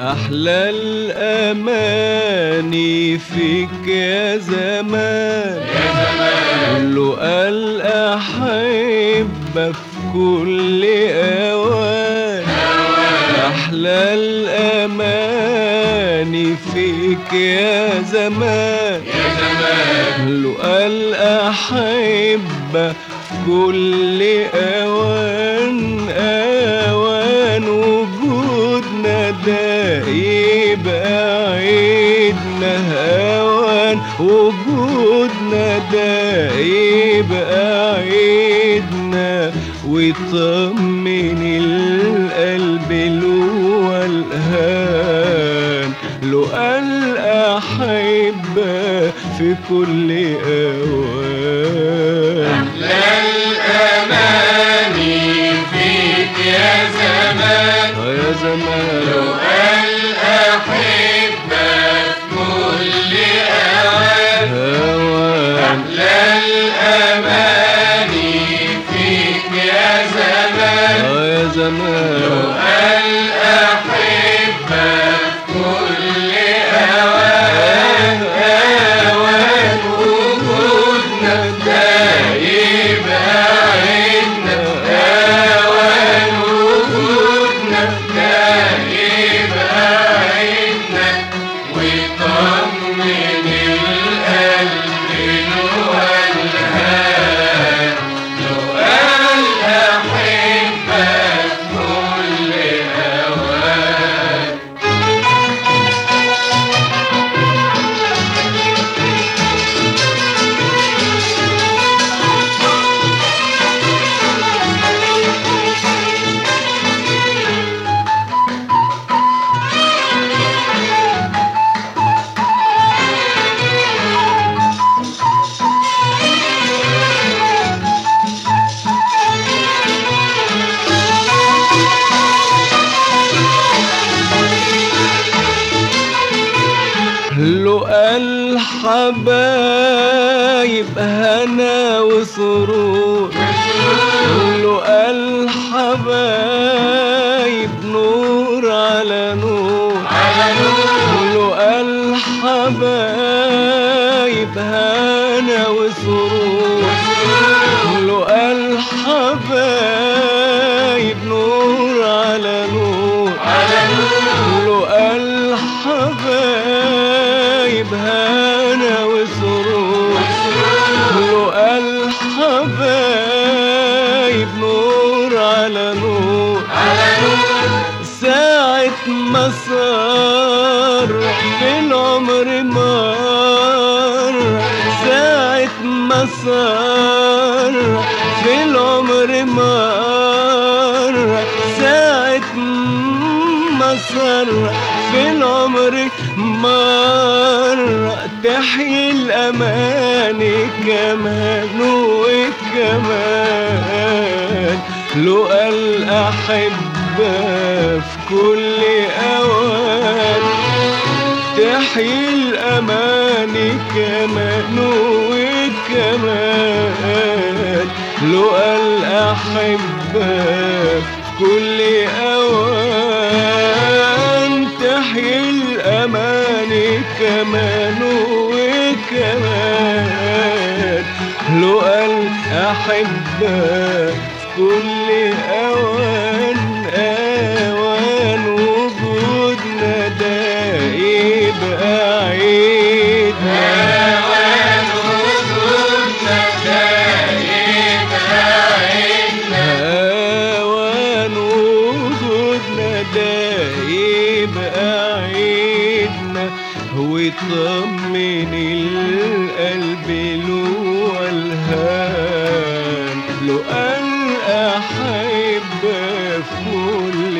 أحلى الأماني فيك يا زمان يا زمان له قال أحب في كل أوان أحلى الأماني فيك يا زمان يا زمان له قال أحب في كل أوان أوان وجودنا ده يبقى عيدنا أوان وجودنا ده يبقى عيدنا ويطمن القلب له والهان له قال أحب في كل أوان أحلى الأماني فيك يا زمان آه يا زمان لو قال أحبك كل أوان هوان أحلى الأماني فيك يا زمان آه يا لو زمان قال أحبك كل أوان أوان وجودنا ده يبقى عيدنا أوان وجودنا ده يبقى عيدنا ويطمن القلب الولهان لو قال أحبك كل أوان له الحبايب هنا وسرور له الحبايب نور على نور على نور له الحبايب هنا وسرور له الحبايب نور على نور على نور له الحبايب هنا وسرور له الحبايب نور على نور على نور ساعة ما صار بالعمر مر ساعة ما صار بالعمر مر ساعة ما صار بالعمر مر تحيي الأماني كمان وكمان لو الأحبة في كل أوان تحيي الأماني كمان وكمان لو الأحبة في كل أوان تحيي الأماني كمان وكمان لو الأحبة في كل أوان أوان وجودنا ده يبقى عيدنا أوان وجودنا ده يبقى عيدنا هوان وجودنا ده يبقى عيدنا ويطمن القلب له والهان له قال أحب في كل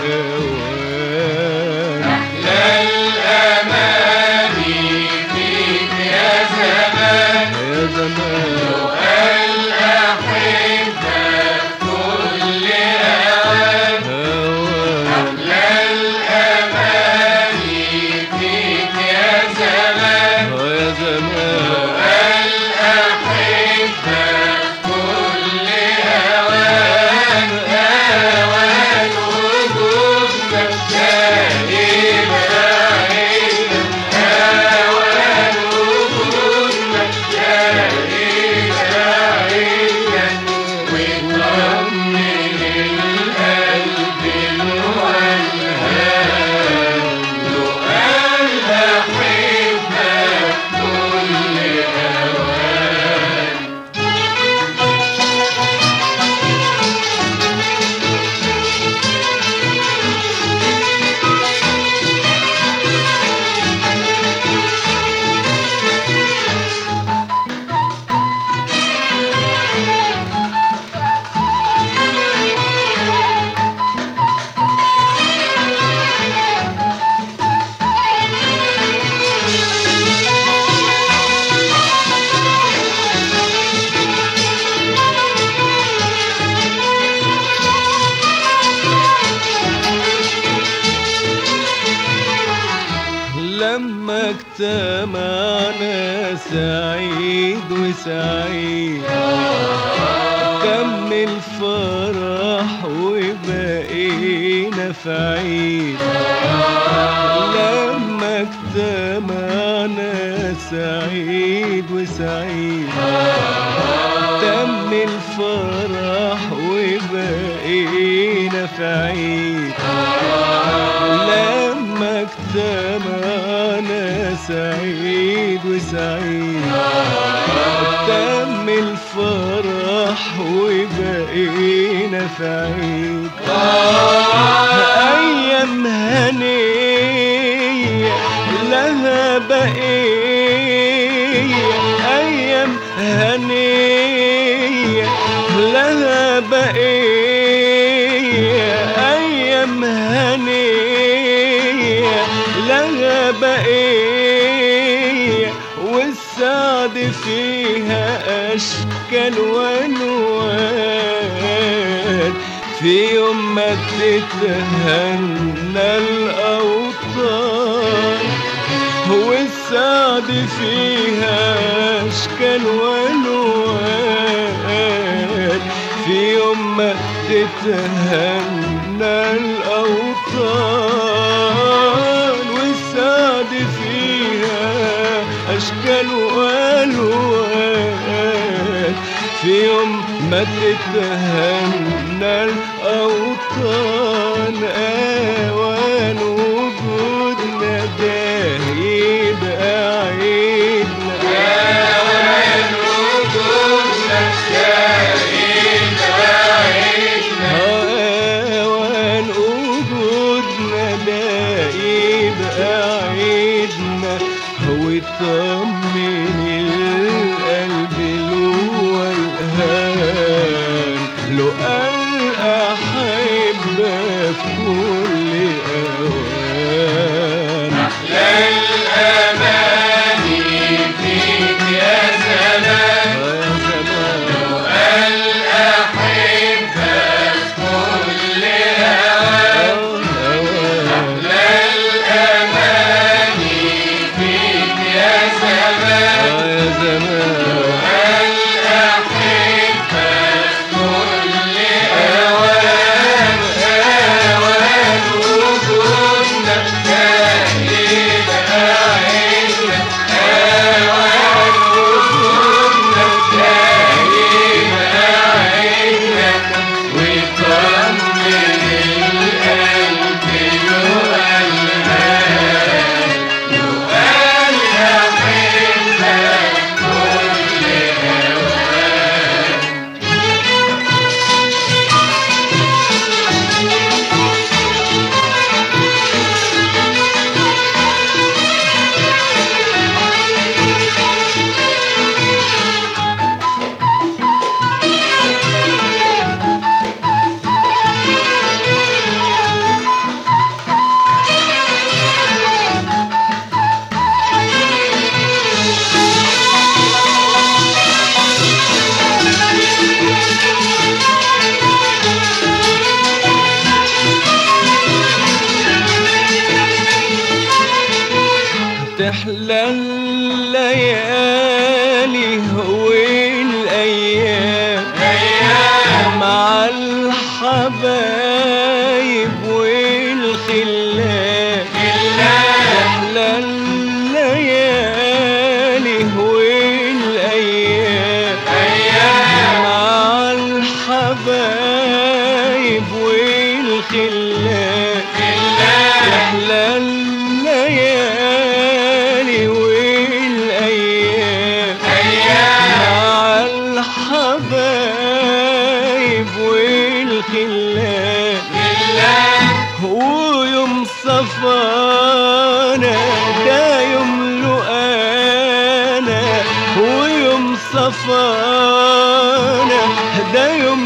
أوان أحلى الأماني فيك يا زمان يا زمان قال أحبك كل أوان هوان أحلى الأماني فيك يا زمان يا زمان قال أحبك كل أوان أوان وجودنا اجتمعنا سعيد وسعيد تم الفرح وبقينا في عيد لما اجتمعنا سعيد وسعيد تم الفرح وبقينا في عيد لما اجتمعنا سعيد وسعيد تم الفرح وبقينا في عيد أيام هنية لها بقية أيام هنية لها بقية أيام هنية لها بقية والسعد فيها أشكال وألوان في يوم ما تتهنى الأوطان والسعد فيها أشكال وألوان في يوم ما تتهنى الأوطان والسعد فيها أشكال وألوان في يوم ما تتهنى الأوطان أوان وجودنا ده يبقى عيدنا أوان وجودنا ده يبقى عيدنا هو يطمن القلب له والهان له قال أحب في كل أوان الأماني فيك يا زمان يا زمان الأحبة كل هوى أوان الأماني فيك يا زمان يا زمان الأحبة كل أوان أوان وجودنا كائن عيشنا أوان وجودنا كائن عيشنا ويطمن القلب له الهان له الأحبة كل أوان تحلى الليالي والايام أيام مع الحبايب والخلان تحلى الليالي والايام أيام مع الحبايب والخلان تحلى الليالي والايام مع الحبايب والخلان ويوم صفانا ده يوم لقانا ويوم صفانا ده يوم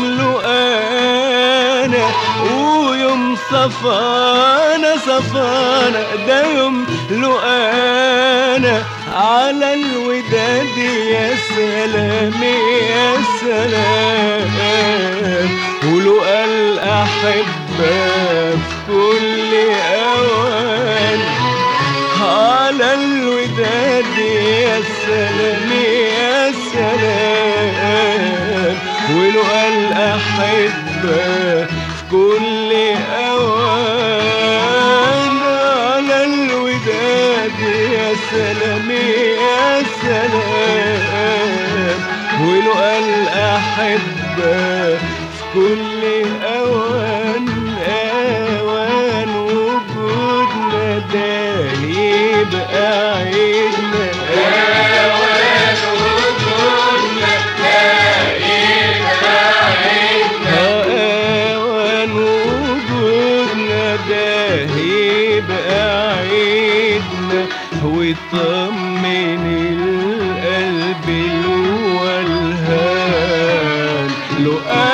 لقانا ويوم صفانا صفانا ده يوم لقانا على الوداد يا سلام يا سلام ولقى الأحبة في كل أوان على الوداد سلام يا سلام ولقى الأحبة في كل أوان على الوداد يا سلام يا سلام ولقى الأحبة في كل أوان أوان وجودنا ده يبقى عيدنا أوان وجودنا يبقى عيدنا أوان وجودنا ده يبقى عيدنا ويطمن القلب الولهان لو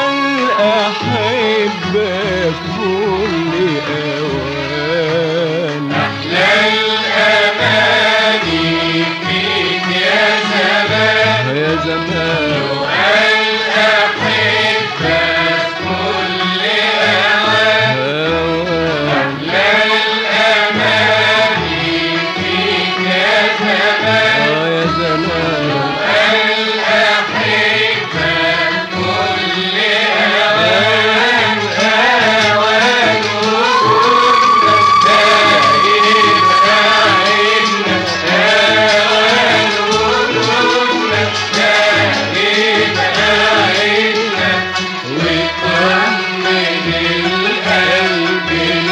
الأحبة كل أوان أحلى الأماني فيك يا زمان يا زمان الأحبة كل أوان أوان أحلى الأماني فيك يا زمان آه يا زمان الأحبة كل أوان أوان وجودنا يبقى عيدنا أوان وجودنا يبقى عيدنا ويطمن القلب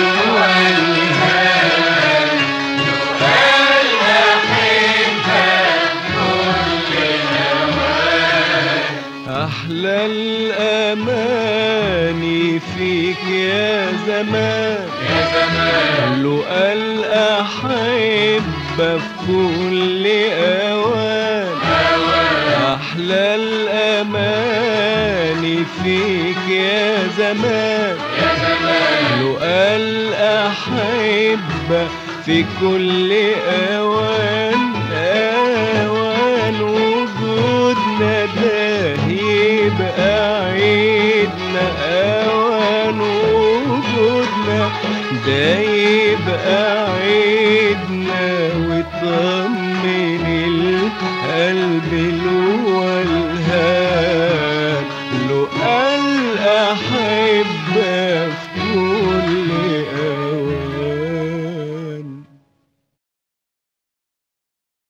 الولهان أحلى الأماني فيك يا زمان يا زمان لقى الأحبة في كل أوان أحلى الأماني فيك يا زمان يا زمان لقى الأحبة في كل أوان أوان وجودنا ده يبقى عيدنا أوان وجودنا ده يبقى عيدنا ويطمن القلب الولهان